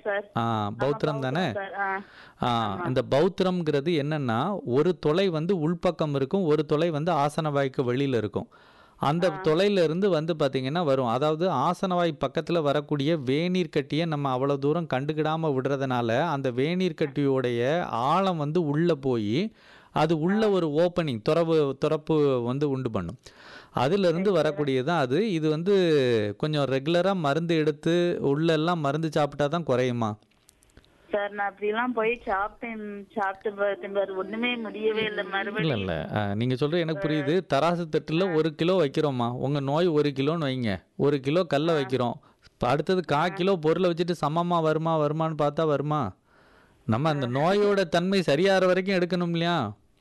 Sir ஆ பௌத்திரம் தானே sir ஆ ஆ இந்த பௌத்திரம்ங்கிறது என்னன்னா ஒரு தொலை வந்து உள்பக்கம் இருக்கும் ஒரு தொலை வந்து ஆசனவாய்க்கு வெளியில இருக்கும் அந்த தொலைல இருந்து வந்து பாத்தீங்கன்னா வரும் அதாவது ஆசனவாய் பக்கத்துல வரக்கூடிய வேநீர் கட்டியை நம்ம அவ்வளவு தூரம் கண்டுக்கிடாம விடுறதுனால அந்த வேநீர் கட்டியோடைய ஆழம் வந்து உள்ள போய் அது உள்ள ஒரு ஓப்பனிங் துறவு துறப்பு வந்து உண்டு பண்ணும் அதிலிருந்து வரக்கூடியது தான் அது இது வந்து கொஞ்சம் ரெகுலராக மருந்து எடுத்து உள்ளெல்லாம் மருந்து சாப்பிட்டா தான் குறையுமா சார் நான் அப்படிலாம் போய் சாப்பிட்டேன் சாப்பிட்டு பார்த்தேன் பாரு ஒண்ணுமே முடியவே இல்லை இல்லை மறுபடியும் இல்லை நீங்கள் சொல்கிறது எனக்கு புரியுது தராசு தட்டில் ஒரு கிலோ வைக்கிறோம்மா உங்கள் நோய் ஒரு கிலோன்னு வைங்க ஒரு கிலோ கல்லை வைக்கிறோம் இப்போ அடுத்தது கா கிலோ பொருளை வச்சுட்டு சமமாக வருமா வருமான்னு பார்த்தா வருமா நம்ம அந்த நோயோட தன்மை சரியாகிற வரைக்கும் எடுக்கணும் இல்லையா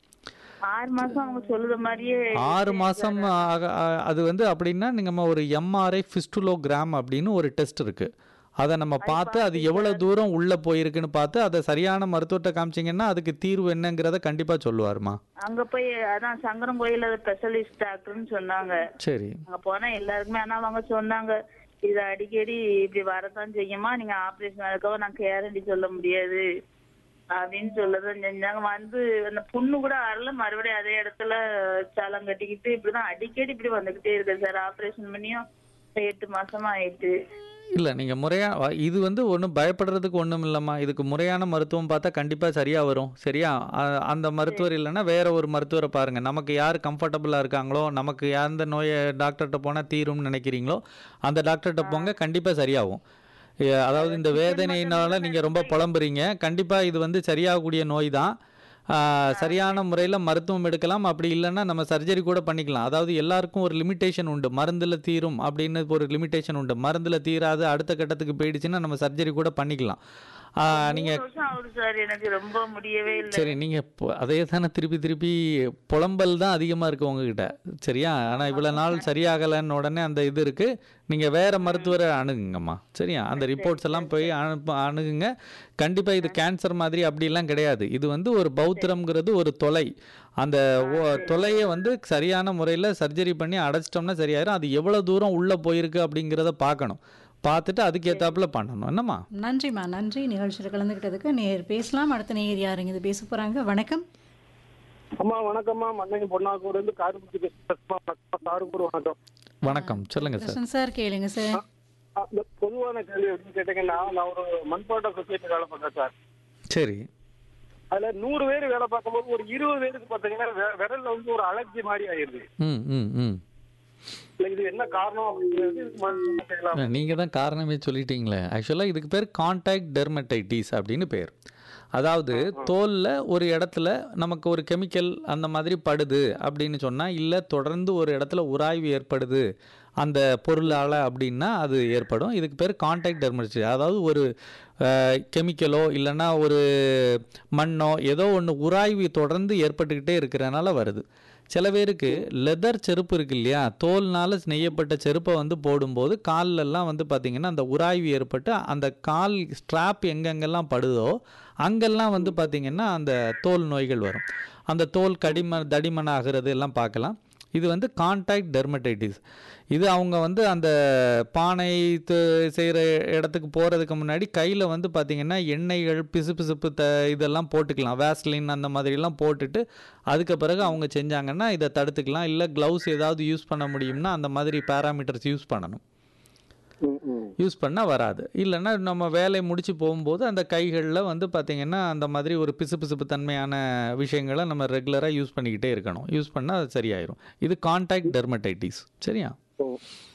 ஆறு மாசம் அவங்க சொல்லுற மாதிரியே ஆறு மாதம் அது வந்து அப்படின்னா நீங்கள் ஒரு எம்ஆர்ஐ ஃபிஸ்டுலோகிராம் அப்படின்னு ஒரு டெஸ்ட் இருக்குது அதை நம்ம பார்த்து அது எவ்வளோ தூரம் உள்ளே போயிருக்குன்னு பார்த்து அதை சரியான மருத்துவத்தை காமிச்சிங்கன்னா அதுக்கு தீர்வு என்னங்கிறத கண்டிப்பாக சொல்லுவாருமா அங்க போய் அதான் சங்கரன் கோயில ஸ்பெஷலிஸ்ட் டாக்டர்னு சொன்னாங்க சரி அங்க போனா எல்லாருக்குமே ஆனா அவங்க சொன்னாங்க இது அடிக்கடி இப்படி வரதான் செய்யுமா நீங்க ஆபரேஷன் அதுக்காக நான் கேரண்டி சொல்ல முடியாது அப்படின்னு சொல்லதான் செஞ்சாங்க வந்து அந்த புண்ணு கூட வரல மறுபடியும் அதே இடத்துல சலம் கட்டிக்கிட்டு இப்படிதான் அடிக்கடி இப்படி வந்துகிட்டே இருக்கு சார் ஆபரேஷன் பண்ணியும் எட்டு மாசமா ஆயிட்டு இல்லை நீங்கள் முறையாக இது வந்து ஒன்றும் பயப்படுறதுக்கு ஒன்றும் இல்லைம்மா இதுக்கு முறையான மருத்துவம் பார்த்தா கண்டிப்பாக சரியாக வரும் சரியா அ- அந்த மருத்துவர் இல்லைன்னா வேற ஒரு மருத்துவரை பாருங்கள் நமக்கு யார் கம்ஃபர்டபுளாக இருக்காங்களோ நமக்கு எந்த நோயை டாக்டர்கிட்ட போனால் தீரும்னு நினைக்கிறீங்களோ அந்த டாக்டர்கிட்ட போங்க கண்டிப்பாக சரியாகும் ஏ, அதாவது இந்த வேதனையினால நீங்கள் ரொம்ப புலம்புறீங்க கண்டிப்பாக இது வந்து சரியாகக்கூடிய நோய் தான் ஆ, சரியான முறையில் மருத்துவம் எடுக்கலாம் அப்படி இல்லைன்னா நம்ம சர்ஜரி கூட பண்ணிக்கலாம் அதாவது எல்லாருக்கும் ஒரு லிமிட்டேஷன் உண்டு மருந்தில் தீரும் அப்படின்னு ஒரு லிமிட்டேஷன் உண்டு மருந்தில் தீராது அடுத்த கட்டத்துக்கு போயிடுச்சுன்னா நம்ம சர்ஜரி கூட பண்ணிக்கலாம் ஆ, நீங்க மூணு வருஷம் ஆகுது சார் எனக்கு ரொம்ப முடியவே இல்லை சரி நீங்க இப்போ அதே தானே திருப்பி திருப்பி புலம்பல் தான் அதிகமா இருக்கு உங்ககிட்ட சரியா ஆனா இவ்வளவு நாள் சரியாகலைன்னு உடனே அந்த இது இருக்கு நீங்க வேற மருத்துவரை அணுகுங்கம்மா சரியா அந்த ரிப்போர்ட்ஸ் எல்லாம் போய் அனுப்ப அணுகுங்க கண்டிப்பா இது கேன்சர் மாதிரி அப்படிலாம் கிடையாது இது வந்து ஒரு பௌத்திரம்ங்கிறது ஒரு தொலை அந்த ஓ- தொலையை வந்து சரியான முறையில் சர்ஜரி பண்ணி அடைச்சிட்டோம்னா சரியாயிரும் அது எவ்வளவு தூரம் உள்ள போயிருக்கு அப்படிங்கிறத பார்க்கணும் பார்த்துட்டு அதுக்கு ஏத்தாப்புல பண்ணணும் என்னம்மா நன்றிம்மா நன்றி நிகழ்ச்சியில் கலந்துக்கிட்டதுக்கு நேர் பேசலாம் அடுத்த நேர் யாருங்க இது பேச போறாங்க வணக்கம் அம்மா வணக்கம்மா மண்ணங்கி பொன்னாக்கூர் இருந்து காரைக்குடி பேசுறேன் வணக்கம் காரைக்குடி வணக்கம் வணக்கம் சொல்லுங்க சார் கிருஷ்ணன் சார் கேளுங்க சார் ஆ, இந்த பொதுவான கேள்வி எப்படின்னு கேட்டீங்கன்னா நான் ஒரு மண்பாட்ட சொசைட்டி வேலை பார்க்கறேன் சார் சரி அதுல நூறு பேர் வேலை பார்க்கும்போது ஒரு இருபது பேருக்கு பாத்தீங்கன்னா வெ- விரல்ல வந்து ஒரு அலர்ஜி மாதிரி ஆயிருது ம் ம் ம் இல்ல இது என்ன காரணம் அப்படிங்கிறது இதுக்கு மருத்துவம் செய்யலாம் நீங்கள் தான் காரணமே சொல்லிட்டீங்களே ஆக்சுவலாக இதுக்கு பேர் கான்டாக்ட் டெர்மடைட்டிஸ் அப்படின்னு பேர் அதாவது தோலில் ஒரு இடத்துல நமக்கு ஒரு கெமிக்கல் அந்த மாதிரி படுது அப்படின்னு சொன்னால் இல்லை தொடர்ந்து ஒரு இடத்துல உராய்வு ஏற்படுது அந்த பொருளால் அப்படின்னா அது ஏற்படும் இதுக்கு பேர் கான்டாக்ட் டெர்மடைட்டிஸ் அதாவது ஒரு கெமிக்கலோ இல்லைன்னா ஒரு மண்ணோ ஏதோ ஒன்று உராய்வு தொடர்ந்து ஏற்பட்டுக்கிட்டே இருக்கிறனால வருது சில பேருக்கு லெதர் செருப்பு இருக்கு இல்லையா தோல்னால நெய்யப்பட்ட செருப்பை வந்து போடும்போது கால்ல எல்லாம் வந்து பார்த்திங்கன்னா அந்த உராய்வு ஏற்பட்டு அந்த கால் ஸ்ட்ராப் எங்கெங்கெல்லாம் படுதோ அங்கெல்லாம் வந்து பார்த்திங்கன்னா அந்த தோல் நோய்கள் வரும் அந்த தோல் கடிம தடிமன் ஆகிறது எல்லாம் பார்க்கலாம் இது வந்து கான்டாக்ட் டெர்மடைட்டிஸ் இது அவங்க வந்து அந்த பானை செய்கிற இடத்துக்கு போகிறதுக்கு முன்னாடி கையில் வந்து பார்த்திங்கன்னா எண்ணெய்கள் பிசுபிசுப்பு த இதெல்லாம் போட்டுக்கலாம் வேஸ்லின் அந்த மாதிரிலாம் போட்டுட்டு அதுக்கு பிறகு அவங்க செஞ்சாங்கன்னா இதை தடுத்துக்கலாம் இல்லை க்ளவுஸ் ஏதாவது யூஸ் பண்ண முடியும்னா அந்த மாதிரி பேராமீட்டர்ஸ் யூஸ் பண்ணணும் ம், ம். யூஸ் பண்ணால் வராது இல்லைன்னா நம்ம வேலை முடிச்சு போகும்போது அந்த கைகளில் வந்து பார்த்திங்கன்னா அந்த மாதிரி ஒரு பிசுபிசுப்பு தன்மையான விஷயங்களை நம்ம ரெகுலராக யூஸ் பண்ணிக்கிட்டே இருக்கணும் யூஸ் பண்ணால் அது சரியாயிரும் இது கான்டாக்ட் டெர்மடைட்டிஸ் சரியா ஓ.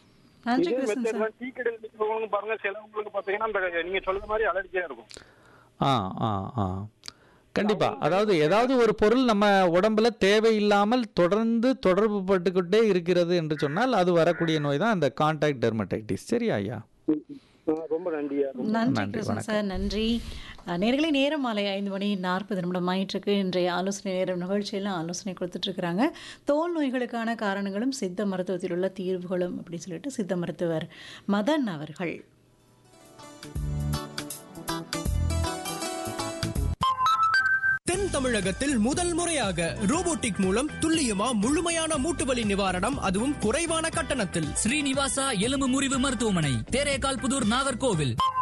நன்றி இதே கிருஷ்ணன் சார் மெத்தட் டீ கடையில் நிற்கிறவங்க பாருங்க சிலவங்களுக்கு பாத்தீங்கன்னா அந்த நீங்க சொல்ற மாதிரி அலர்ஜியா இருக்கும் ஆ ஆ ஆ கண்டிப்பா அதாவது ஏதாவது ஒரு பொருள் நம்ம உடம்புல தேவையில்லாமல் தொடர்ந்து தொடர்பு பட்டுக்கிட்டே இருக்கிறது என்று சொன்னால் அது வரக்கூடிய நோய் தான் அந்த கான்டாக்ட் டெர்மடைட்டிஸ் சரியா ஐயா ம், ம். ஆ, ரொம்ப நன்றியா ரொம்ப நன்றி நன்றி, கிருஷ்ணன் சார் நன்றி அஹ், நேர்களே நேரம் மாலை ஐந்து மணி நாற்பது நிமிடம் ஆயிட்டிருக்கு இன்றைய ஆலோசனை நேரம் நிகழ்ச்சியெல்லாம் ஆலோசனை கொடுத்துட்டு இருக்கிறாங்க தோல் நோய்களுக்கான காரணங்களும் சித்த மருத்துவத்தில் உள்ள தீர்வுகளும் அப்படின்னு சொல்லிட்டு சித்த மருத்துவர் மதன் அவர்கள் தென் தமிழகத்தில் முதல் முறையாக ரோபோட்டிக் மூலம் துல்லியமா முழுமையான மூட்டுவலி நிவாரணம் அதுவும் குறைவான கட்டணத்தில் ஸ்ரீனிவாசா எலும்பு முறிவு மருத்துவமனை தேரேகால் புதூர் நாகர்கோவில்